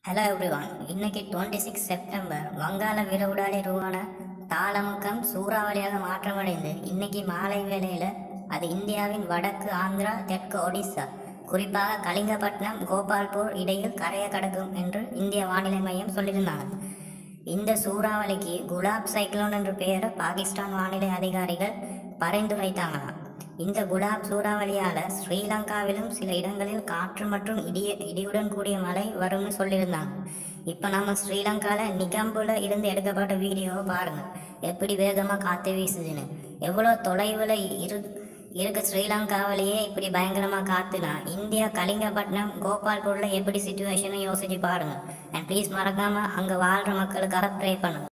hello everyone இன்னைக்கு twenty six September வங்காள விரைவுடாலி உருவான தாளமுக்கம் சூறாவளியாக மாற்றமடைந்து இன்னைக்கு மாலை வேளையில் அது இந்தியாவின் வடக்கு ஆந்திரா தெற்கு ஒடிசா குறிப்பாக கலிங்கப்பட்டினம் கோபால்பூர் இடையில் கரையை கடக்கும் என்று இந்திய வானிலை மையம் சொல்லியிருந்தாங்க இந்த சூறாவளிக்கு குலாப் சைக்ளோன் என்ற பெயரை பாகிஸ்தான் வானிலை அதிகாரிகள் பரிந்துரைத்தாங்களாம் இந்த குலாப் சூறாவளியால் ஸ்ரீலங்காவிலும் சில இடங்களில் காற்று மற்றும் இடிய இடியுடன் கூடிய மழை வரும்னு சொல்லியிருந்தாங்க இப்போ நம்ம ஸ்ரீலங்காவில் நிகம்புல இருந்து எடுக்கப்பட்ட வீடியோவை பாருங்கள் எப்படி வேகமாக காற்று வீசுதுன்னு எவ்வளோ தொலைவில் இரு இருக்க ஸ்ரீலங்காவிலேயே இப்படி பயங்கரமாக காத்துனா இந்தியா கலிங்கப்பட்டினம் கோபால்பூரில் எப்படி சுச்சுவேஷனை யோசிச்சு பாருங்கள் அண்ட் ப்ளீஸ் மறக்காமல் அங்கே வாழ்கிற மக்களுக்காக ப்ரே பண்ணுங்க